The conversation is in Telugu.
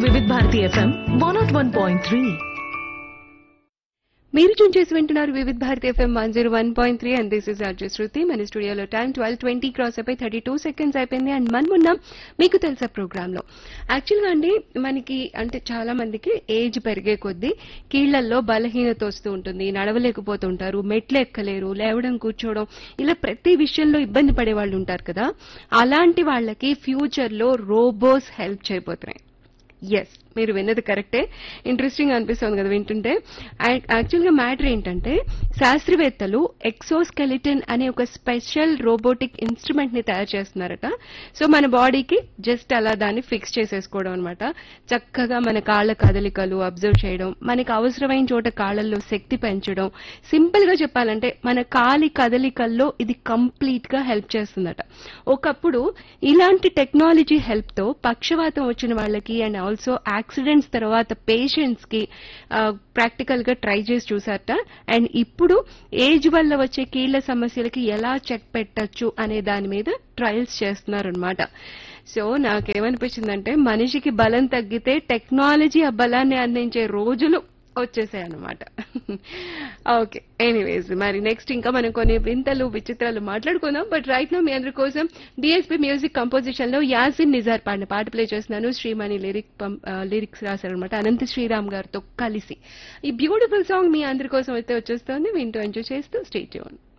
వివిధ Bharati FM one not one point three మీరు చూన్ చేసి వింటున్నారు Vividh Bharati FM one zero one point three and this is RJ Shruti మన స్టూడియోలో టైం ట్వెల్వ్ ట్వంటీ క్రాస్ అయిపోయి థర్టీ టూ సెకండ్స్ అయిపోయింది అండ్ మనం ఉన్నాం మీకు తెలుసా ప్రోగ్రామ్ లో యాక్చువల్గా అండి మనకి అంటే చాలా మందికి ఏజ్ పెరిగే కొద్దీ కీళ్లల్లో బలహీనత వస్తూ ఉంటుంది నడవలేకపోతుంటారు మెట్లు ఎక్కలేరు లేవడం కూర్చోవడం ఇలా ప్రతి విషయంలో ఇబ్బంది పడే వాళ్ళు ఉంటారు కదా అలాంటి వాళ్ళకి ఫ్యూచర్ లో రోబోస్ హెల్ప్ చేయబోతున్నాయి ఎస్ మీరు విన్నది కరెక్టే ఇంట్రెస్టింగ్ అనిపిస్తుంది కదా వింటుంటే యాక్చువల్ గా మ్యాటర్ ఏంటంటే శాస్త్రవేత్తలు ఎక్సోస్కెలిటన్ అనే ఒక స్పెషల్ రోబోటిక్ ఇన్స్ట్రుమెంట్ ని తయారు చేస్తున్నారట సో మన బాడీకి జస్ట్ అలా దాన్ని ఫిక్స్ చేసేసుకోవడం అనమాట చక్కగా మన కాళ్ళ కదలికలు అబ్జర్వ్ చేయడం మనకి అవసరమైన చోట కాళ్ళల్లో శక్తి పెంచడం సింపుల్ గా చెప్పాలంటే మన కాలి కదలికల్లో ఇది కంప్లీట్ గా హెల్ప్ చేస్తుందట ఒకప్పుడు ఇలాంటి టెక్నాలజీ హెల్ప్ తో పక్షవాతం వచ్చిన వాళ్ళకి అండ్ ఆల్సో యాక్సిడెంట్స్ తర్వాత పేషెంట్స్ కి ప్రాక్టికల్ గా ట్రై చేసి చూసారట అండ్ ఇప్పుడు ఏజ్ వల్ల వచ్చే కీళ్ల సమస్యలకి ఎలా చెక్ పెట్టచ్చు అనే దాని మీద ట్రయల్స్ చేస్తున్నారనమాట సో నాకేమనిపించిందంటే మనిషికి బలం తగ్గితే టెక్నాలజీ ఆ బలాన్ని అందించే రోజులు వచ్చేసాయి అనమాట ఓకే ఎనీవేస్ మరి నెక్స్ట్ ఇంకా మనం కొన్ని వింతలు విచిత్రాలు మాట్లాడుకుందాం బట్ రైట్ నో మీ అందరి కోసం డిఎస్పీ మ్యూజిక్ కంపోజిషన్ లో యాసిన్ నిజార్ పాడిన పాట ప్లే చేస్తున్నాను శ్రీమణి లిరిక్ లిరిక్స్ రాశారనమాట అనంత శ్రీరామ్ గారితో కలిసి ఈ బ్యూటిఫుల్ సాంగ్ మీ అందరి కోసం అయితే వచ్చేస్తుంది వింటూ ఎంజాయ్ చేస్తూ స్టేట్ చేయండి